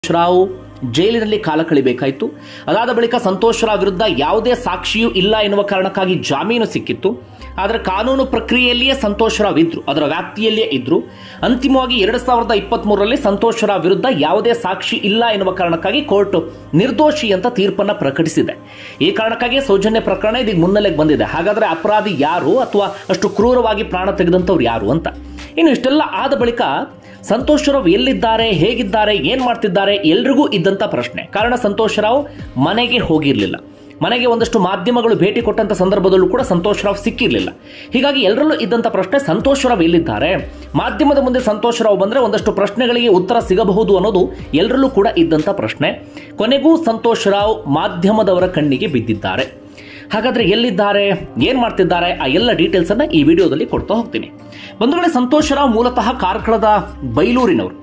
ರಾವ್ ಜೈಲಿನಲ್ಲಿ ಕಾಲ ಕಳಿಬೇಕಾಯಿತು ಅದಾದ ಬಳಿಕ ಸಂತೋಷ್ ರಾವ್ ವಿರುದ್ಧ ಯಾವುದೇ ಸಾಕ್ಷಿಯೂ ಇಲ್ಲ ಎನ್ನುವ ಕಾರಣಕ್ಕಾಗಿ ಜಾಮೀನು ಸಿಕ್ಕಿತ್ತು ಆದರೆ ಕಾನೂನು ಪ್ರಕ್ರಿಯೆಯಲ್ಲಿಯೇ ಸಂತೋಷ್ ರಾವ್ ಇದ್ರು ಅದರ ವ್ಯಾಪ್ತಿಯಲ್ಲಿಯೇ ಇದ್ರು ಅಂತಿಮವಾಗಿ ಎರಡು ಸಾವಿರದ ಇಪ್ಪತ್ತ್ ಮೂರರಲ್ಲಿ ಸಂತೋಷ್ ರಾವ್ ವಿರುದ್ಧ ಯಾವುದೇ ಸಾಕ್ಷಿ ಇಲ್ಲ ಎನ್ನುವ ಕಾರಣಕ್ಕಾಗಿ ಕೋರ್ಟ್ ನಿರ್ದೋಷಿ ಅಂತ ತೀರ್ಪನ್ನ ಪ್ರಕಟಿಸಿದೆ ಈ ಕಾರಣಕ್ಕಾಗಿ ಸೌಜನ್ಯ ಪ್ರಕರಣ ಇದೀಗ ಮುನ್ನೆಲೆಗೆ ಬಂದಿದೆ ಹಾಗಾದ್ರೆ ಅಪರಾಧಿ ಯಾರು ಅಥವಾ ಅಷ್ಟು ಕ್ರೂರವಾಗಿ ಪ್ರಾಣ ತೆಗೆದಂಥವ್ರು ಯಾರು ಅಂತ ಇನ್ನು ಇಷ್ಟೆಲ್ಲ ಆದ ಬಳಿಕ ಸಂತೋಷ್ ರಾವ್ ಎಲ್ಲಿದ್ದಾರೆ ಹೇಗಿದ್ದಾರೆ ಏನ್ ಮಾಡ್ತಿದ್ದಾರೆ ಎಲ್ರಿಗೂ ಇದ್ದಂತ ಪ್ರಶ್ನೆ ಕಾರಣ ಸಂತೋಷ್ ರಾವ್ ಮನೆಗೆ ಹೋಗಿರ್ಲಿಲ್ಲ ಮನೆಗೆ ಒಂದಷ್ಟು ಮಾಧ್ಯಮಗಳು ಭೇಟಿ ಕೊಟ್ಟಂತ ಸಂದರ್ಭದಲ್ಲೂ ಕೂಡ ಸಂತೋಷ್ ರಾವ್ ಸಿಕ್ಕಿರ್ಲಿಲ್ಲ ಹೀಗಾಗಿ ಎಲ್ಲರಲ್ಲೂ ಇದ್ದಂತ ಪ್ರಶ್ನೆ ಸಂತೋಷ್ ರಾವ್ ಎಲ್ಲಿದ್ದಾರೆ ಮಾಧ್ಯಮದ ಮುಂದೆ ಸಂತೋಷ್ ರಾವ್ ಬಂದ್ರೆ ಒಂದಷ್ಟು ಪ್ರಶ್ನೆಗಳಿಗೆ ಉತ್ತರ ಸಿಗಬಹುದು ಅನ್ನೋದು ಎಲ್ಲರಲ್ಲೂ ಕೂಡ ಇದ್ದಂತ ಪ್ರಶ್ನೆ ಕೊನೆಗೂ ಸಂತೋಷ್ ರಾವ್ ಮಾಧ್ಯಮದವರ ಕಣ್ಣಿಗೆ ಬಿದ್ದಿದ್ದಾರೆ ಹಾಗಾದ್ರೆ ಎಲ್ಲಿದ್ದಾರೆ ಏನ್ ಮಾಡ್ತಿದ್ದಾರೆ ಆ ಎಲ್ಲ ಡೀಟೇಲ್ಸ್ ಅನ್ನ ಈ ವಿಡಿಯೋದಲ್ಲಿ ಕೊಡ್ತಾ ಹೋಗ್ತೀನಿ ಬಂಧುಗಳೇ ಸಂತೋಷ್ ರಾವ್ ಮೂಲತಃ ಕಾರ್ಕಳದ ಬೈಲೂರಿನವರು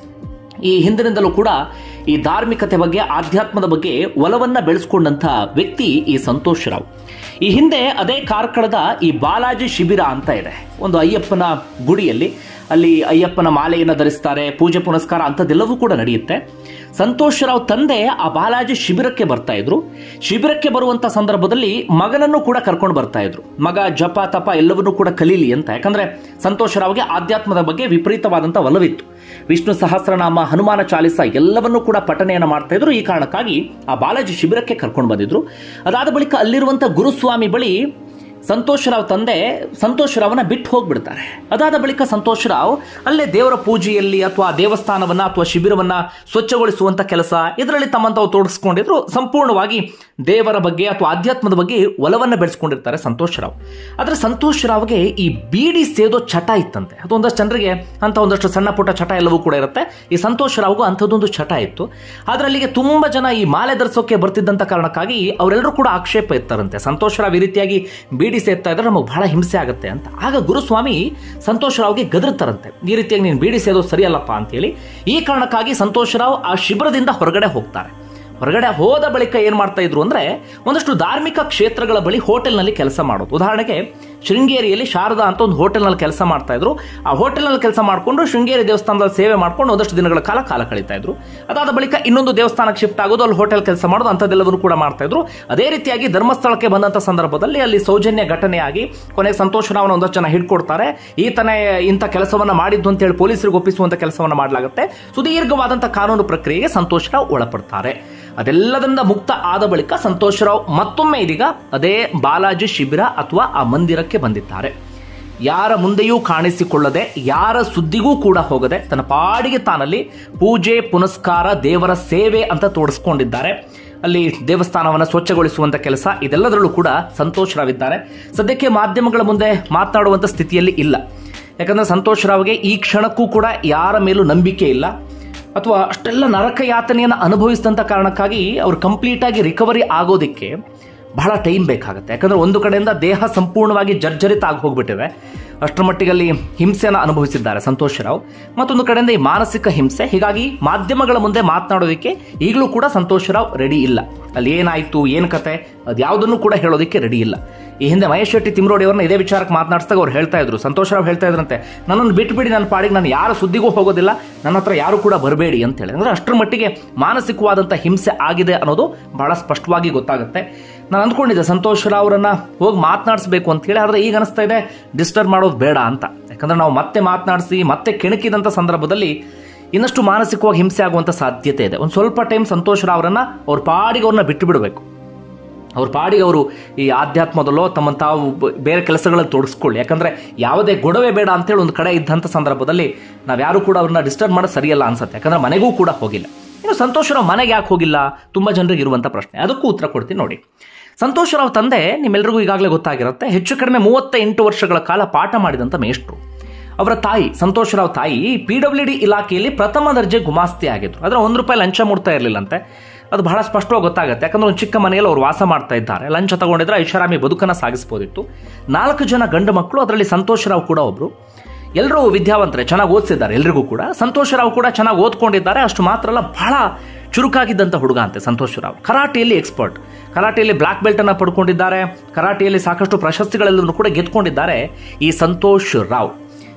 ಈ ಹಿಂದಿನಿಂದಲೂ ಕೂಡ ಈ ಧಾರ್ಮಿಕತೆ ಬಗ್ಗೆ ಆಧ್ಯಾತ್ಮದ ಬಗ್ಗೆ ಒಲವನ್ನ ಬೆಳೆಸ್ಕೊಂಡಂತ ವ್ಯಕ್ತಿ ಈ ಸಂತೋಷ್ ರಾವ್ ಈ ಹಿಂದೆ ಅದೇ ಕಾರ್ಕಳದ ಈ ಬಾಲಾಜಿ ಶಿಬಿರ ಅಂತ ಇದೆ ಒಂದು ಅಯ್ಯಪ್ಪನ ಗುಡಿಯಲ್ಲಿ ಅಲ್ಲಿ ಅಯ್ಯಪ್ಪನ ಮಾಲೆಯನ್ನು ಧರಿಸ್ತಾರೆ ಪೂಜೆ ಪುನಸ್ಕಾರ ಅಂಥದ್ದೆಲ್ಲವೂ ಕೂಡ ನಡೆಯುತ್ತೆ ಸಂತೋಷ್ ರಾವ್ ತಂದೆ ಆ ಬಾಲಾಜಿ ಶಿಬಿರಕ್ಕೆ ಬರ್ತಾ ಇದ್ರು ಶಿಬಿರಕ್ಕೆ ಬರುವಂತ ಸಂದರ್ಭದಲ್ಲಿ ಮಗನನ್ನು ಕೂಡ ಕರ್ಕೊಂಡು ಬರ್ತಾ ಇದ್ರು ಮಗ ಜಪ ತಪ ಎಲ್ಲವನ್ನೂ ಕೂಡ ಕಲೀಲಿ ಅಂತ ಯಾಕಂದ್ರೆ ಸಂತೋಷ್ ರಾವ್ಗೆ ಆಧ್ಯಾತ್ಮದ ಬಗ್ಗೆ ವಿಪರೀತವಾದಂತ ಒಲವಿತ್ತು ವಿಷ್ಣು ಸಹಸ್ರನಾಮ ಹನುಮಾನ ಚಾಲಿಸ ಎಲ್ಲವನ್ನೂ ಕೂಡ ಪಠನೆಯನ್ನು ಮಾಡ್ತಾ ಇದ್ರು ಈ ಕಾರಣಕ್ಕಾಗಿ ಆ ಬಾಲಾಜಿ ಶಿಬಿರಕ್ಕೆ ಕರ್ಕೊಂಡು ಬಂದಿದ್ರು ಅದಾದ ಬಳಿಕ ಅಲ್ಲಿರುವಂತ ಗುರುಸ್ವಾಮಿ ಬಳಿ ಸಂತೋಷ್ ರಾವ್ ತಂದೆ ಸಂತೋಷ್ ರಾವ್ನ ಬಿಟ್ಟು ಹೋಗ್ಬಿಡ್ತಾರೆ ಅದಾದ ಬಳಿಕ ಸಂತೋಷ್ ರಾವ್ ಅಲ್ಲೇ ದೇವರ ಪೂಜೆಯಲ್ಲಿ ಅಥವಾ ದೇವಸ್ಥಾನವನ್ನ ಅಥವಾ ಶಿಬಿರವನ್ನ ಸ್ವಚ್ಛಗೊಳಿಸುವಂತ ಕೆಲಸ ಇದರಲ್ಲಿ ತಮ್ಮಂತ ತಾವು ತೊಡಗಿಸ್ಕೊಂಡಿದ್ರು ಸಂಪೂರ್ಣವಾಗಿ ದೇವರ ಬಗ್ಗೆ ಅಥವಾ ಆಧ್ಯಾತ್ಮದ ಬಗ್ಗೆ ಒಲವನ್ನ ಬೆಳೆಸ್ಕೊಂಡಿರ್ತಾರೆ ಸಂತೋಷ್ ರಾವ್ ಆದ್ರೆ ಸಂತೋಷ್ ರಾವ್ಗೆ ಈ ಬೀಡಿ ಸೇದೋ ಚಟ ಇತ್ತಂತೆ ಅದು ಒಂದಷ್ಟು ಜನರಿಗೆ ಅಂತ ಒಂದಷ್ಟು ಸಣ್ಣ ಪುಟ್ಟ ಚಟ ಎಲ್ಲವೂ ಕೂಡ ಇರುತ್ತೆ ಈ ಸಂತೋಷ್ ರಾವ್ಗೂ ಅಂಥದ್ದೊಂದು ಚಟ ಇತ್ತು ಆದ್ರೆ ಅಲ್ಲಿಗೆ ತುಂಬಾ ಜನ ಈ ಮಾಲೆ ಧರಿಸೋಕೆ ಬರ್ತಿದ್ದಂತ ಕಾರಣಕ್ಕಾಗಿ ಅವರೆಲ್ಲರೂ ಕೂಡ ಆಕ್ಷೇಪ ಇರ್ತಾರಂತೆ ಸಂತೋಷ್ ರಾವ್ ಈ ರೀತಿಯಾಗಿ ಬೀಡಿ ಸೇರ್ತಾ ಇದ್ರೆ ನಮಗೆ ಬಹಳ ಹಿಂಸೆ ಆಗುತ್ತೆ ಅಂತ ಆಗ ಗುರುಸ್ವಾಮಿ ಸಂತೋಷ್ ರಾವ್ಗೆ ಗದರ್ತಾರಂತೆ ಈ ರೀತಿಯಾಗಿ ನೀನು ಬೀಡಿ ಸೇದೋದು ಸರಿಯಲ್ಲಪ್ಪ ಅಂತೇಳಿ ಈ ಕಾರಣಕ್ಕಾಗಿ ಸಂತೋಷ್ ರಾವ್ ಆ ಶಿಬಿರದಿಂದ ಹೊರಗಡೆ ಹೋಗ್ತಾರೆ ಹೊರಗಡೆ ಹೋದ ಬಳಿಕ ಏನ್ ಮಾಡ್ತಾ ಇದ್ರು ಅಂದ್ರೆ ಒಂದಷ್ಟು ಧಾರ್ಮಿಕ ಕ್ಷೇತ್ರಗಳ ಬಳಿ ಹೋಟೆಲ್ನಲ್ಲಿ ಕೆಲಸ ಮಾಡೋದು ಉದಾಹರಣೆಗೆ ಶೃಂಗೇರಿಯಲ್ಲಿ ಶಾರದಾ ಅಂತ ಒಂದು ಹೋಟೆಲ್ನಲ್ಲಿ ಕೆಲಸ ಮಾಡ್ತಾ ಇದ್ರು ಆ ಹೋಟೆಲ್ನಲ್ಲಿ ಕೆಲಸ ಮಾಡಿಕೊಂಡು ಶೃಂಗೇರಿ ದೇವಸ್ಥಾನದಲ್ಲಿ ಸೇವೆ ಮಾಡ್ಕೊಂಡು ಒಂದಷ್ಟು ದಿನಗಳ ಕಾಲ ಕಾಲ ಕಳೀತಾ ಇದ್ರು ಅದಾದ ಬಳಿಕ ಇನ್ನೊಂದು ದೇವಸ್ಥಾನಕ್ಕೆ ಶಿಫ್ಟ್ ಆಗೋದು ಅಲ್ಲಿ ಹೋಟೆಲ್ ಕೆಲಸ ಮಾಡೋದು ಅಂಥದ್ದೆಲ್ಲವನ್ನು ಕೂಡ ಮಾಡ್ತಾ ಇದ್ರು ಅದೇ ರೀತಿಯಾಗಿ ಧರ್ಮಸ್ಥಳಕ್ಕೆ ಬಂದಂತ ಸಂದರ್ಭದಲ್ಲಿ ಅಲ್ಲಿ ಸೌಜನ್ಯ ಘಟನೆಯಾಗಿ ಕೊನೆಗೆ ಸಂತೋಷ ರಾವ್ನ ಒಂದಷ್ಟು ಜನ ಹಿಡ್ಕೊಡ್ತಾರೆ ಈತನೇ ಇಂಥ ಕೆಲಸವನ್ನ ಮಾಡಿದ್ದು ಅಂತ ಹೇಳಿ ಪೊಲೀಸರಿಗೆ ಒಪ್ಪಿಸುವಂತ ಕೆಲಸವನ್ನ ಮಾಡಲಾಗುತ್ತೆ ಸುದೀರ್ಘವಾದಂತಹ ಕಾನೂನು ಪ್ರಕ್ರಿಯೆಗೆ ಸಂತೋಷ್ ರಾವ್ ಒಳಪಡ್ತಾರೆ ಅದೆಲ್ಲದರಿಂದ ಮುಕ್ತ ಆದ ಬಳಿಕ ಸಂತೋಷ್ ರಾವ್ ಮತ್ತೊಮ್ಮೆ ಇದೀಗ ಅದೇ ಬಾಲಾಜಿ ಶಿಬಿರ ಅಥವಾ ಆ ಮಂದಿರಕ್ಕೆ ಬಂದಿದ್ದಾರೆ ಯಾರ ಮುಂದೆಯೂ ಕಾಣಿಸಿಕೊಳ್ಳದೆ ಯಾರ ಸುದ್ದಿಗೂ ಕೂಡ ಹೋಗದೆ ತನ್ನ ಪಾಡಿಗೆ ತಾನಲ್ಲಿ ಪೂಜೆ ಪುನಸ್ಕಾರ ದೇವರ ಸೇವೆ ಅಂತ ತೋಡಿಸ್ಕೊಂಡಿದ್ದಾರೆ ಅಲ್ಲಿ ದೇವಸ್ಥಾನವನ್ನು ಸ್ವಚ್ಛಗೊಳಿಸುವಂತ ಕೆಲಸ ಇದೆಲ್ಲದರಲ್ಲೂ ಕೂಡ ಸಂತೋಷ್ ರಾವ್ ಇದ್ದಾರೆ ಸದ್ಯಕ್ಕೆ ಮಾಧ್ಯಮಗಳ ಮುಂದೆ ಮಾತನಾಡುವಂತ ಸ್ಥಿತಿಯಲ್ಲಿ ಇಲ್ಲ ಯಾಕಂದ್ರೆ ಸಂತೋಷ್ ರಾವ್ಗೆ ಈ ಕ್ಷಣಕ್ಕೂ ಕೂಡ ಯಾರ ಮೇಲೂ ನಂಬಿಕೆ ಇಲ್ಲ ಅಥವಾ ಅಷ್ಟೆಲ್ಲ ನರಕ ಯಾತನೆಯನ್ನು ಅನುಭವಿಸಿದಂಥ ಕಾರಣಕ್ಕಾಗಿ ಅವ್ರು ಕಂಪ್ಲೀಟ್ ಆಗಿ ರಿಕವರಿ ಆಗೋದಕ್ಕೆ ಬಹಳ ಟೈಮ್ ಬೇಕಾಗುತ್ತೆ ಯಾಕಂದ್ರೆ ಒಂದು ಕಡೆಯಿಂದ ದೇಹ ಸಂಪೂರ್ಣವಾಗಿ ಜರ್ಜರಿತ ಆಗಿ ಹೋಗ್ಬಿಟ್ಟಿದೆ ಅಷ್ಟರ ಮಟ್ಟಿಗೆ ಅಲ್ಲಿ ಹಿಂಸೆಯನ್ನು ಅನುಭವಿಸಿದ್ದಾರೆ ಸಂತೋಷ್ ರಾವ್ ಮತ್ತೊಂದು ಕಡೆಯಿಂದ ಈ ಮಾನಸಿಕ ಹಿಂಸೆ ಹೀಗಾಗಿ ಮಾಧ್ಯಮಗಳ ಮುಂದೆ ಮಾತನಾಡೋದಕ್ಕೆ ಈಗಲೂ ಕೂಡ ಸಂತೋಷ್ ರಾವ್ ರೆಡಿ ಇಲ್ಲ ಅಲ್ಲಿ ಏನಾಯ್ತು ಏನು ಕತೆ ಅದು ಯಾವುದನ್ನು ಕೂಡ ಹೇಳೋದಕ್ಕೆ ರೆಡಿ ಇಲ್ಲ ಈ ಹಿಂದೆ ಮಹೇಶ್ ಶೆಟ್ಟಿ ತಿಮ್ರೋಡಿ ಅವ್ರನ್ನ ಇದೇ ವಿಚಾರಕ್ಕೆ ಮಾತನಾಡಿಸಿದಾಗ ಅವ್ರು ಹೇಳ್ತಾ ಇದ್ರು ಸಂತೋಷ್ ರಾವ್ ಹೇಳ್ತಾ ಇದ್ರಂತೆ ನನ್ನನ್ನು ಬಿಟ್ಬಿಡಿ ನನ್ನ ಪಾಡಿಗೆ ನಾನು ಯಾರ ಸುದ್ದಿಗೂ ಹೋಗೋದಿಲ್ಲ ನನ್ನ ಹತ್ರ ಯಾರು ಕೂಡ ಬರಬೇಡಿ ಅಂತ ಹೇಳಿ ಅಂದ್ರೆ ಅಷ್ಟರ ಮಟ್ಟಿಗೆ ಮಾನಸಿಕವಾದಂಥ ಹಿಂಸೆ ಆಗಿದೆ ಅನ್ನೋದು ಬಹಳ ಸ್ಪಷ್ಟವಾಗಿ ಗೊತ್ತಾಗುತ್ತೆ ನಾನು ಅಂದ್ಕೊಂಡಿದ್ದೆ ಸಂತೋಷ್ ರಾವ್ರನ್ನ ಹೋಗಿ ಮಾತನಾಡಿಸ್ಬೇಕು ಅಂತ ಹೇಳಿ ಆದ್ರೆ ಈಗ ಅನಿಸ್ತಾ ಇದೆ ಡಿಸ್ಟರ್ಬ್ ಮಾಡೋದು ಬೇಡ ಅಂತ ಯಾಕಂದ್ರೆ ನಾವು ಮತ್ತೆ ಮಾತನಾಡಿಸಿ ಮತ್ತೆ ಕೆಣಕಿದಂಥ ಸಂದರ್ಭದಲ್ಲಿ ಇನ್ನಷ್ಟು ಮಾನಸಿಕವಾಗಿ ಹಿಂಸೆ ಆಗುವಂಥ ಸಾಧ್ಯತೆ ಇದೆ ಒಂದು ಸ್ವಲ್ಪ ಟೈಮ್ ಸಂತೋಷ್ ರಾವ್ರನ್ನ ಅವ್ರ ಪಾಡಿಗೆ ಅವ್ರನ್ನ ಬಿಟ್ಟು ಬಿಡಬೇಕು ಅವ್ರ ಪಾಡಿಗೆ ಅವರು ಈ ಆಧ್ಯಾತ್ಮದಲ್ಲೋ ತಮ್ಮ ತಾವು ಬ- ಬೇರೆ ಕೆಲಸಗಳಲ್ಲಿ ತೊಡಗಿಸ್ಕೊಳ್ಳಿ ಯಾಕಂದ್ರೆ ಯಾವುದೇ ಗೊಡವೆ ಬೇಡ ಅಂತೇಳಿ ಒಂದು ಕಡೆ ಇದ್ದಂಥ ಸಂದರ್ಭದಲ್ಲಿ ನಾವ್ಯಾರು ಕೂಡ ಅವ್ರನ್ನ ಡಿಸ್ಟರ್ಬ್ ಮಾಡೋದು ಸರಿಯಲ್ಲ ಅನ್ಸುತ್ತೆ ಯಾಕಂದ್ರೆ ಮನೆಗೂ ಕೂಡ ಹೋಗಿಲ್ಲ ಇನ್ನು ಸಂತೋಷ್ ರಾವ್ ಮನೆಗೆ ಯಾಕೆ ಹೋಗಿಲ್ಲ ತುಂಬಾ ಜನರಿಗೆ ಇರುವಂಥ ಪ್ರಶ್ನೆ ಅದಕ್ಕೂ ಉತ್ತರ ಕೊಡ್ತೀನಿ ನೋಡಿ ಸಂತೋಷ್ ರಾವ್ ತಂದೆ ನಿಮ್ಮೆಲ್ಲರಿಗೂ ಈಗಾಗಲೇ ಗೊತ್ತಾಗಿರುತ್ತೆ ಹೆಚ್ಚು ಕಡಿಮೆ ಮೂವತ್ತ ಎಂಟು ವರ್ಷಗಳ ಕಾಲ ಪಾಠ ಮಾಡಿದಂಥ ಮೇಷ್ಟ್ರು ಅವರ ತಾಯಿ ಸಂತೋಷ್ ರಾವ್ ತಾಯಿ ಪಿ ಡಬ್ಲ್ಯೂ ಡಿ ಇಲಾಖೆಯಲ್ಲಿ ಪ್ರಥಮ ದರ್ಜೆ ಗುಮಾಸ್ತಿ ಆಗಿದ್ರು ಅಂದ್ರೆ ಒಂದು ರೂಪಾಯಿ ಲಂಚ ಮುಡ್ತಾ ಇರಲಿಲ್ಲಂತೆ ಅದು ಬಹಳ ಸ್ಪಷ್ಟವಾಗಿ ಗೊತ್ತಾಗುತ್ತೆ ಯಾಕಂದ್ರೆ ಒಂದು ಚಿಕ್ಕ ಮನೆಯಲ್ಲಿ ಅವ್ರು ವಾಸ ಮಾಡ್ತಾ ಇದ್ದಾರೆ ಲಂಚ ತಗೊಂಡಿದ್ರೆ ಐಷಾರಾಮಿ ಬದುಕನ್ನ ಸಾಗಿಸಬಹುದಿತ್ತು ನಾಲ್ಕು ಜನ ಗಂಡು ಮಕ್ಕಳು ಅದರಲ್ಲಿ ಸಂತೋಷ್ ರಾವ್ ಕೂಡ ಒಬ್ರು ಎಲ್ಲರೂ ವಿದ್ಯಾವಂತರೆ ಚೆನ್ನಾಗಿ ಓದಿಸಿದ್ದಾರೆ ಎಲ್ರಿಗೂ ಕೂಡ ಸಂತೋಷ್ ರಾವ್ ಕೂಡ ಚೆನ್ನಾಗಿ ಓದ್ಕೊಂಡಿದ್ದಾರೆ ಅಷ್ಟು ಮಾತ್ರ ಅಲ್ಲ ಬಹಳ ಚುರುಕಾಗಿದ್ದಂಥ ಹುಡುಗ ಅಂತೆ ಸಂತೋಷ್ ರಾವ್ ಕರಾಟೆಯಲ್ಲಿ ಎಕ್ಸ್ಪರ್ಟ್ ಕರಾಟೆಯಲ್ಲಿ ಬ್ಲಾಕ್ ಬೆಲ್ಟ್ ಅನ್ನ ಪಡ್ಕೊಂಡಿದ್ದಾರೆ ಕರಾಟೆಯಲ್ಲಿ ಸಾಕಷ್ಟು ಪ್ರಶಸ್ತಿಗಳೆಲ್ಲವನ್ನು ಕೂಡ ಗೆದ್ಕೊಂಡಿದ್ದಾರೆ ಈ ಸಂತೋಷ್ ರಾವ್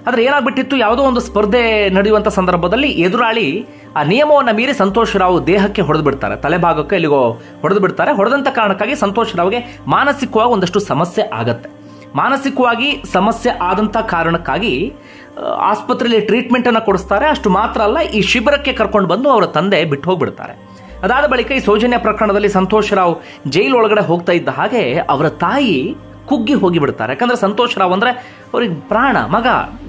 ಆದರೆ ಏನಾಗ್ಬಿಟ್ಟಿತ್ತು ಯಾವುದೋ ಒಂದು ಸ್ಪರ್ಧೆ ನಡೆಯುವಂಥ ಸಂದರ್ಭದಲ್ಲಿ ಎದುರಾಳಿ ಆ ನಿಯಮವನ್ನು ಮೀರಿ ಸಂತೋಷ್ ರಾವ್ ದೇಹಕ್ಕೆ ಹೊಡೆದು ಬಿಡ್ತಾರೆ ತಲೆಭಾಗಕ್ಕೆ ಎಲ್ಲಿಗೋ ಹೊಡೆದು ಬಿಡ್ತಾರೆ ಹೊಡೆದಂಥ ಕಾರಣಕ್ಕಾಗಿ ಸಂತೋಷ್ ರಾವ್ಗೆ ಮಾನಸಿಕವಾಗಿ ಒಂದಷ್ಟು ಸಮಸ್ಯೆ ಆಗತ್ತೆ ಮಾನಸಿಕವಾಗಿ ಸಮಸ್ಯೆ ಆದಂಥ ಕಾರಣಕ್ಕಾಗಿ ಆ, ಆಸ್ಪತ್ರೆಯಲ್ಲಿ ಟ್ರೀಟ್ಮೆಂಟ್ ಅನ್ನು ಕೊಡಿಸ್ತಾರೆ ಅಷ್ಟು ಮಾತ್ರ ಅಲ್ಲ ಈ ಶಿಬಿರಕ್ಕೆ ಕರ್ಕೊಂಡು ಬಂದು ಅವರ ತಂದೆ ಬಿಟ್ಟು ಹೋಗ್ಬಿಡ್ತಾರೆ ಅದಾದ ಬಳಿಕ ಈ ಸೌಜನ್ಯ ಪ್ರಕರಣದಲ್ಲಿ ಸಂತೋಷ್ ರಾವ್ ಜೈಲ್ ಒಳಗಡೆ ಹೋಗ್ತಾ ಇದ್ದ ಹಾಗೆ ಅವರ ತಾಯಿ ಕುಗ್ಗಿ ಹೋಗಿ ಬಿಡ್ತಾರೆ ಯಾಕಂದ್ರೆ ಸಂತೋಷ್ ರಾವ್ ಅಂದ್ರೆ ಅವ್ರಿಗೆ ಪ್ರಾಣ ಮಗ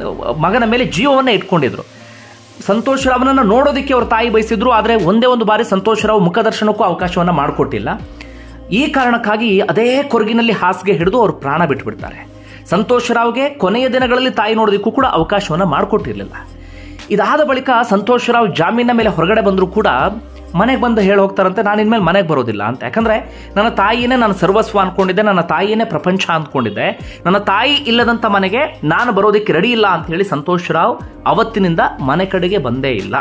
ಮಗನ ಮೇಲೆ ಜೀವವನ್ನೇ ಇಟ್ಕೊಂಡಿದ್ರು ಸಂತೋಷ್ ರಾವ್ನನ್ನ ನೋಡೋದಕ್ಕೆ ಅವ್ರ ತಾಯಿ ಬಯಸಿದ್ರು ಆದರೆ ಒಂದೇ ಒಂದು ಬಾರಿ ಸಂತೋಷ್ ರಾವ್ ಮುಖದರ್ಶನಕ್ಕೂ ಅವಕಾಶವನ್ನ ಮಾಡಿಕೊಟ್ಟಿಲ್ಲ ಈ ಕಾರಣಕ್ಕಾಗಿ ಅದೇ ಕೊರಗಿನಲ್ಲಿ ಹಾಸಿಗೆ ಹಿಡಿದು ಅವರು ಪ್ರಾಣ ಬಿಟ್ಬಿಡ್ತಾರೆ ಸಂತೋಷ್ ರಾವ್ಗೆ ಕೊನೆಯ ದಿನಗಳಲ್ಲಿ ತಾಯಿ ನೋಡೋದಕ್ಕೂ ಕೂಡ ಅವಕಾಶವನ್ನ ಮಾಡಿಕೊಟ್ಟಿರಲಿಲ್ಲ ಇದಾದ ಬಳಿಕ ಸಂತೋಷ್ ರಾವ್ ಜಾಮೀನ ಮೇಲೆ ಹೊರಗಡೆ ಬಂದರೂ ಕೂಡ ಮನೆಗೆ ಬಂದು ಹೇಳಿ ಹೋಗ್ತಾರಂತೆ ನಾನು ಇನ್ಮೇಲೆ ಮನೆಗೆ ಬರೋದಿಲ್ಲ ಅಂತ ಯಾಕಂದ್ರೆ ನನ್ನ ತಾಯಿನೇ ನಾನು ಸರ್ವಸ್ವ ಅನ್ಕೊಂಡಿದ್ದೆ ನನ್ನ ತಾಯಿನೇ ಪ್ರಪಂಚ ಅಂದ್ಕೊಂಡಿದ್ದೆ ನನ್ನ ತಾಯಿ ಇಲ್ಲದಂತ ಮನೆಗೆ ನಾನು ಬರೋದಕ್ಕೆ ರೆಡಿ ಇಲ್ಲ ಅಂತ ಹೇಳಿ ಸಂತೋಷ್ ರಾವ್ ಅವತ್ತಿನಿಂದ ಮನೆ ಕಡೆಗೆ ಬಂದೇ ಇಲ್ಲ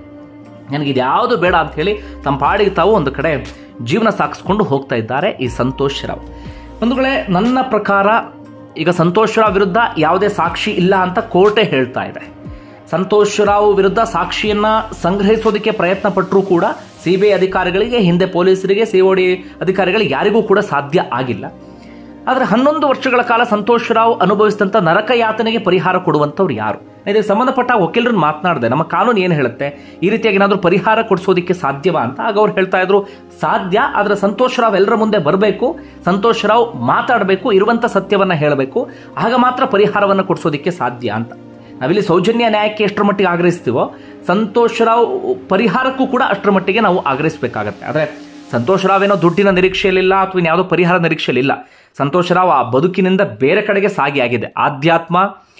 ನನಗೆ ಇದ್ಯಾವುದು ಬೇಡ ಅಂತ ಹೇಳಿ ತಮ್ಮ ಪಾಡಿಗೆ ತಾವು ಒಂದು ಕಡೆ ಜೀವನ ಸಾಗಿಸ್ಕೊಂಡು ಹೋಗ್ತಾ ಇದ್ದಾರೆ ಈ ಸಂತೋಷ್ ರಾವ್ ಬಂಧುಗಳೇ ನನ್ನ ಪ್ರಕಾರ ಈಗ ಸಂತೋಷ್ ರಾವ್ ವಿರುದ್ಧ ಯಾವುದೇ ಸಾಕ್ಷಿ ಇಲ್ಲ ಅಂತ ಕೋರ್ಟೇ ಹೇಳ್ತಾ ಇದೆ ಸಂತೋಷ್ ರಾವ್ ವಿರುದ್ಧ ಸಾಕ್ಷಿಯನ್ನ ಸಂಗ್ರಹಿಸೋದಕ್ಕೆ ಪ್ರಯತ್ನ ಪಟ್ಟರೂ ಕೂಡ ಸಿಬಿಐ ಅಧಿಕಾರಿಗಳಿಗೆ ಹಿಂದೆ ಪೊಲೀಸರಿಗೆ ಸಿಒಡಿ ಅಧಿಕಾರಿಗಳಿಗೆ ಯಾರಿಗೂ ಕೂಡ ಸಾಧ್ಯ ಆಗಿಲ್ಲ ಆದರೆ ಹನ್ನೊಂದು ವರ್ಷಗಳ ಕಾಲ ಸಂತೋಷ್ ರಾವ್ ಅನುಭವಿಸಿದಂಥ ನರಕ ಯಾತನೆಗೆ ಪರಿಹಾರ ಕೊಡುವಂಥವ್ರು ಯಾರು ಇದಕ್ಕೆ ಸಂಬಂಧಪಟ್ಟ ವಕೀಲರನ್ನ ಮಾತನಾಡಿದೆ ನಮ್ಮ ಕಾನೂನು ಏನು ಹೇಳುತ್ತೆ ಈ ರೀತಿಯಾಗಿ ಏನಾದರೂ ಪರಿಹಾರ ಕೊಡಿಸೋದಕ್ಕೆ ಸಾಧ್ಯವಾ ಅಂತ ಆಗ ಅವ್ರು ಹೇಳ್ತಾ ಇದ್ರು ಸಾಧ್ಯ ಆದರೆ ಸಂತೋಷ್ ರಾವ್ ಎಲ್ಲರ ಮುಂದೆ ಬರಬೇಕು ಸಂತೋಷ್ ರಾವ್ ಮಾತಾಡಬೇಕು ಇರುವಂಥ ಸತ್ಯವನ್ನ ಹೇಳಬೇಕು ಆಗ ಮಾತ್ರ ಪರಿಹಾರವನ್ನು ಕೊಡಿಸೋದಕ್ಕೆ ಸಾಧ್ಯ ಅಂತ ನಾವಿಲ್ಲಿ ಸೌಜನ್ಯ ನ್ಯಾಯಕ್ಕೆ ಎಷ್ಟರ ಮಟ್ಟಿಗೆ ಆಗ್ರಹಿಸ್ತೀವೋ ಸಂತೋಷ್ ರಾವ್ ಪರಿಹಾರಕ್ಕೂ ಕೂಡ ಅಷ್ಟರ ಮಟ್ಟಿಗೆ ನಾವು ಆಗ್ರಹಿಸಬೇಕಾಗತ್ತೆ ಆದರೆ ಸಂತೋಷ್ ರಾವ್ ಏನೋ ದುಡ್ಡಿನ ನಿರೀಕ್ಷೆಯಲ್ಲಿಲ್ಲ ಅಥವಾ ಇನ್ಯಾವುದೋ ಪರಿಹಾರ ನಿರೀಕ್ಷೆಯಲ್ಲಿಲ್ಲ ಸಂತೋಷ್ ರಾವ್ ಆ ಬದುಕಿನಿಂದ ಬೇರೆ ಕಡೆಗೆ ಸಾಗಿ ಆಗಿದೆ ಆಧ್ಯಾತ್ಮ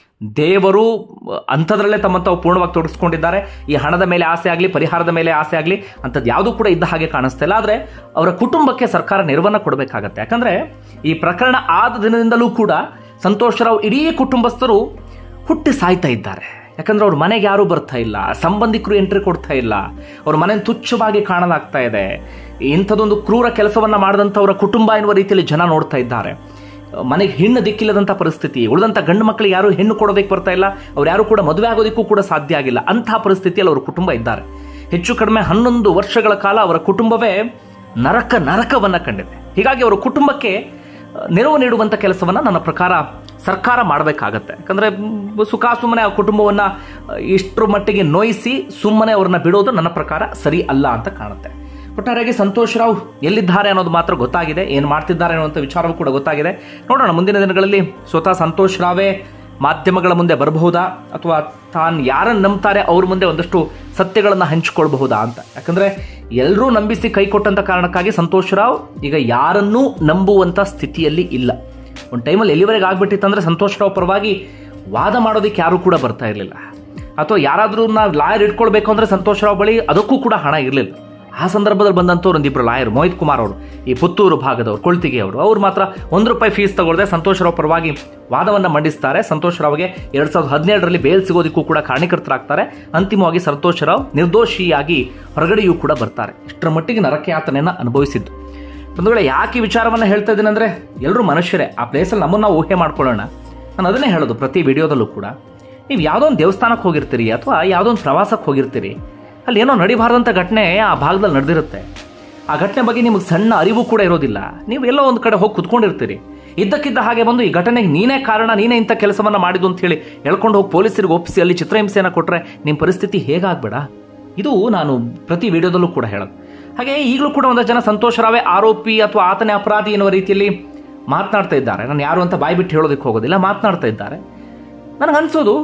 ದೇವರು ಅಂಥದ್ರಲ್ಲೇ ತಮ್ಮ ತಾವು ಪೂರ್ಣವಾಗಿ ತೊಡಗಿಸ್ಕೊಂಡಿದ್ದಾರೆ ಈ ಹಣದ ಮೇಲೆ ಆಸೆ ಆಗಲಿ ಪರಿಹಾರದ ಮೇಲೆ ಆಸೆ ಆಗಲಿ ಅಂಥದ್ದು ಯಾವುದೂ ಕೂಡ ಇದ್ದ ಹಾಗೆ ಕಾಣಿಸ್ತಾ ಇಲ್ಲ ಆದರೆ ಅವರ ಕುಟುಂಬಕ್ಕೆ ಸರ್ಕಾರ ನೆರವನ್ನ ಕೊಡಬೇಕಾಗತ್ತೆ ಯಾಕಂದ್ರೆ ಈ ಪ್ರಕರಣ ಆದ ದಿನದಿಂದಲೂ ಕೂಡ ಸಂತೋಷ್ ರಾವ್ ಇಡೀ ಕುಟುಂಬಸ್ಥರು ಹುಟ್ಟಿ ಸಾಯ್ತಾ ಇದ್ದಾರೆ ಯಾಕಂದ್ರೆ ಅವ್ರ ಮನೆಗೆ ಯಾರೂ ಬರ್ತಾ ಇಲ್ಲ ಸಂಬಂಧಿಕರು ಎಂಟ್ರಿ ಕೊಡ್ತಾ ಇಲ್ಲ ಅವ್ರ ಮನೆ ತುಚ್ಛವಾಗಿ ಕಾಣಲಾಗ್ತಾ ಇದೆ ಇಂಥದ್ದೊಂದು ಕ್ರೂರ ಕೆಲಸವನ್ನ ಮಾಡಿದಂಥವರ ಕುಟುಂಬ ಎನ್ನುವ ರೀತಿಯಲ್ಲಿ ಜನ ನೋಡ್ತಾ ಇದ್ದಾರೆ ಮನೆಗೆ ಹೆಣ್ಣು ದಿಕ್ಕಿಲ್ಲದಂಥ ಪರಿಸ್ಥಿತಿ ಉಳಿದಂಥ ಗಂಡು ಮಕ್ಕಳಿಗೆ ಯಾರು ಹೆಣ್ಣು ಕೊಡೋದಕ್ಕೆ ಬರ್ತಾ ಇಲ್ಲ ಅವ್ರು ಯಾರು ಕೂಡ ಮದುವೆ ಆಗೋದಕ್ಕೂ ಕೂಡ ಸಾಧ್ಯ ಆಗಿಲ್ಲ ಅಂತಹ ಪರಿಸ್ಥಿತಿಯಲ್ಲಿ ಅವ್ರ ಕುಟುಂಬ ಇದ್ದಾರೆ ಹೆಚ್ಚು ಕಡಿಮೆ ಹನ್ನೊಂದು ವರ್ಷಗಳ ಕಾಲ ಅವರ ಕುಟುಂಬವೇ ನರಕ ನರಕವನ್ನ ಕಂಡಿದೆ ಹೀಗಾಗಿ ಅವರ ಕುಟುಂಬಕ್ಕೆ ನೆರವು ನೀಡುವಂಥ ಕೆಲಸವನ್ನ ನನ್ನ ಪ್ರಕಾರ ಸರ್ಕಾರ ಮಾಡಬೇಕಾಗತ್ತೆ ಯಾಕಂದ್ರೆ ಮ್, ಸುಖ ಸುಮ್ಮನೆ ಆ ಕುಟುಂಬವನ್ನ ಇಷ್ಟರ ಮಟ್ಟಿಗೆ ನೋಯಿಸಿ ಸುಮ್ಮನೆ ಅವ್ರನ್ನ ಬಿಡೋದು ನನ್ನ ಪ್ರಕಾರ ಸರಿ ಅಲ್ಲ ಅಂತ ಕಾಣುತ್ತೆ ಒಟ್ಟಾರೆಯಾಗಿ ಸಂತೋಷ್ ರಾವ್ ಎಲ್ಲಿದ್ದಾರೆ ಅನ್ನೋದು ಮಾತ್ರ ಗೊತ್ತಾಗಿದೆ ಏನು ಮಾಡ್ತಿದ್ದಾರೆ ಅನ್ನುವಂಥ ವಿಚಾರವೂ ಕೂಡ ಗೊತ್ತಾಗಿದೆ ನೋಡೋಣ ಮುಂದಿನ ದಿನಗಳಲ್ಲಿ ಸ್ವತಃ ಸಂತೋಷ್ ರಾವೇ ಮಾಧ್ಯಮಗಳ ಮುಂದೆ ಬರಬಹುದಾ ಅಥವಾ ತಾನು ಯಾರನ್ನು ನಂಬ್ತಾರೆ ಅವ್ರ ಮುಂದೆ ಒಂದಷ್ಟು ಸತ್ಯಗಳನ್ನು ಹಂಚಿಕೊಳ್ಬಹುದಾ ಅಂತ ಯಾಕಂದ್ರೆ ಎಲ್ಲರೂ ನಂಬಿಸಿ ಕೈ ಕೊಟ್ಟಂತ ಕಾರಣಕ್ಕಾಗಿ ಸಂತೋಷ್ ರಾವ್ ಈಗ ಯಾರನ್ನೂ ನಂಬುವಂತ ಸ್ಥಿತಿಯಲ್ಲಿ ಇಲ್ಲ ಒಂದು ಟೈಮಲ್ಲಿ ಎಲ್ಲಿವರೆಗೆ ಆಗ್ಬಿಟ್ಟಿತ್ತಂದ್ರೆ ಸಂತೋಷ್ ರಾವ್ ಪರವಾಗಿ ವಾದ ಮಾಡೋದಕ್ಕೆ ಯಾರು ಕೂಡ ಬರ್ತಾ ಇರಲಿಲ್ಲ ಅಥವಾ ಯಾರಾದ್ರೂ ನಾವು ಲಾಯರ್ ಇಟ್ಕೊಳ್ಬೇಕು ಅಂದ್ರೆ ಸಂತೋಷ್ ರಾವ್ ಬಳಿ ಅದಕ್ಕೂ ಕೂಡ ಹಣ ಇರಲಿಲ್ಲ ಆ ಸಂದರ್ಭದಲ್ಲಿ ಬಂದಂಥವ್ರು ಒಂದಿಬ್ರು ಲಾಯರ್ ಮೋಹಿತ್ ಕುಮಾರ್ ಅವರು ಈ ಪುತ್ತೂರು ಭಾಗದವರು ಕೊಳ್ತಿಗೆ ಅವರು ಅವ್ರು ಮಾತ್ರ ಒಂದು ರೂಪಾಯಿ ಫೀಸ್ ತಗೊಳ್ಳದೆ ಸಂತೋಷ್ ರಾವ್ ಪರವಾಗಿ ವಾದವನ್ನ ಮಂಡಿಸ್ತಾರೆ ಸಂತೋಷ್ ರಾವ್ಗೆ ಎರಡ್ ಸಾವಿರದ ಹದಿನೇಳರಲ್ಲಿ ಬೇಲ್ ಸಿಗೋದಕ್ಕೂ ಕೂಡ ಕಾರಣೀಕರ್ತರಾಗ್ತಾರೆ ಅಂತಿಮವಾಗಿ ಸಂತೋಷ್ ರಾವ್ ನಿರ್ದೋಷಿಯಾಗಿ ಹೊರಗಡೆಯೂ ಕೂಡ ಬರ್ತಾರೆ ಇಷ್ಟರ ಮಟ್ಟಿಗೆ ನರಕಯಾತನೆಯನ್ನ ಅನುಭವಿಸಿದ್ದು ಒಂದು ವೇಳೆ ಯಾಕೆ ಈ ವಿಚಾರವನ್ನ ಹೇಳ್ತಾ ಇದ್ದೀನಿ ಅಂದ್ರೆ ಎಲ್ಲರೂ ಮನುಷ್ಯರೇ ಆ ಪ್ಲೇಸಲ್ಲಿ ನಮ್ಮನ್ನ ನಾವು ಊಹೆ ಮಾಡ್ಕೊಳ್ಳೋಣ ನಾನು ಅದನ್ನೇ ಹೇಳೋದು ಪ್ರತಿ ವಿಡಿಯೋದಲ್ಲೂ ಕೂಡ ನೀವು ಯಾವುದೋ ಒಂದು ದೇವಸ್ಥಾನಕ್ಕೆ ಹೋಗಿರ್ತೀರಿ ಅಥವಾ ಯಾವುದೋ ಒಂದು ಪ್ರವಾಸಕ್ಕೆ ಹೋಗಿರ್ತೀರಿ ಅಲ್ಲಿ ಏನೋ ನಡಿಬಾರ್ದಂಥ ಘಟನೆ ಆ ಭಾಗದಲ್ಲಿ ನಡೆದಿರುತ್ತೆ ಆ ಘಟನೆ ಬಗ್ಗೆ ನಿಮಗೆ ಸಣ್ಣ ಅರಿವು ಕೂಡ ಇರೋದಿಲ್ಲ ನೀವು ಎಲ್ಲೋ ಒಂದು ಕಡೆ ಹೋಗಿ ಕುತ್ಕೊಂಡಿರ್ತೀರಿ ಇದ್ದಕ್ಕಿದ್ದ ಹಾಗೆ ಬಂದು ಈ ಘಟನೆಗೆ ನೀನೇ ಕಾರಣ ನೀನೇ ಇಂಥ ಕೆಲಸವನ್ನ ಮಾಡಿದ್ದು ಅಂತ ಹೇಳಿ ಹೇಳ್ಕೊಂಡು ಹೋಗಿ ಪೊಲೀಸರಿಗೆ ಒಪ್ಪಿಸಿ ಅಲ್ಲಿ ಚಿತ್ರಹಿಂಸೆಯನ್ನು ಕೊಟ್ಟರೆ ನಿಮ್ಮ ಪರಿಸ್ಥಿತಿ ಹೇಗಾಗ್ಬೇಡ ಇದು ನಾನು ಪ್ರತಿ ವಿಡಿಯೋದಲ್ಲೂ ಕೂಡ ಹೇಳೋದು ಹಾಗೆ ಈಗಲೂ ಕೂಡ ಒಂದಷ್ಟು ಜನ ಸಂತೋಷ್ ರಾವೇ ಆರೋಪಿ ಅಥವಾ ಆತನೇ ಅಪರಾಧಿ ಎನ್ನುವ ರೀತಿಯಲ್ಲಿ ಮಾತನಾಡ್ತಾ ಇದ್ದಾರೆ ನಾನು ಯಾರು ಅಂತ ಬಾಯಿ ಬಿಟ್ಟು ಹೇಳೋದಕ್ಕೆ ಹೋಗೋದಿಲ್ಲ ಮಾತನಾಡ್ತಾ ಇದ್ದಾರೆ ನನಗನ್ಸೋದು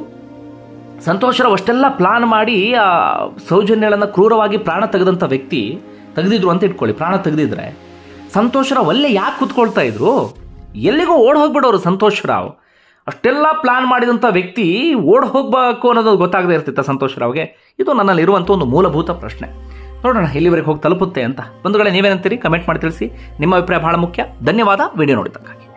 ಸಂತೋಷರಾವ್ ಅಷ್ಟೆಲ್ಲ ಪ್ಲಾನ್ ಮಾಡಿ ಆ ಸೌಜನ್ಯಗಳನ್ನ ಕ್ರೂರವಾಗಿ ಪ್ರಾಣ ತೆಗೆದಂಥ ವ್ಯಕ್ತಿ ತೆಗೆದಿದ್ರು ಅಂತ ಇಟ್ಕೊಳ್ಳಿ ಪ್ರಾಣ ತೆಗೆದಿದ್ರೆ ಸಂತೋಷರಾವ್ ಅಲ್ಲೇ ಯಾಕೆ ಕುತ್ಕೊಳ್ತಾ ಇದ್ರು ಎಲ್ಲಿಗೋ ಓಡ್ ಹೋಗ್ಬಿಡೋರು ಸಂತೋಷರಾವ್ ಅಷ್ಟೆಲ್ಲ ಪ್ಲಾನ್ ಮಾಡಿದಂಥ ವ್ಯಕ್ತಿ ಓಡ್ ಹೋಗ್ಬೇಕು ಅನ್ನೋದು ಗೊತ್ತಾಗದೇ ಇರ್ತಿತ್ತ ಸಂತೋಷರಾವ್ಗೆ ಇದು ನನ್ನಲ್ಲಿ ಇರುವಂಥ ಒಂದು ಮೂಲಭೂತ ಪ್ರಶ್ನೆ ನೋಡೋಣ ಎಲ್ಲಿವರೆಗೆ ಹೋಗಿ ತಲುಪುತ್ತೆ ಅಂತ ಬಂಧುಗಳೇ ನೀವೇನಂತೀರಿ ಕಮೆಂಟ್ ಮಾಡಿ ತಿಳಿಸಿ ನಿಮ್ಮ ಅಭಿಪ್ರಾಯ ಬಹಳ ಮುಖ್ಯ ಧನ್ಯವಾದ ವಿಡಿಯೋ ನೋಡಿದ್ದಕ್ಕಾಗಿ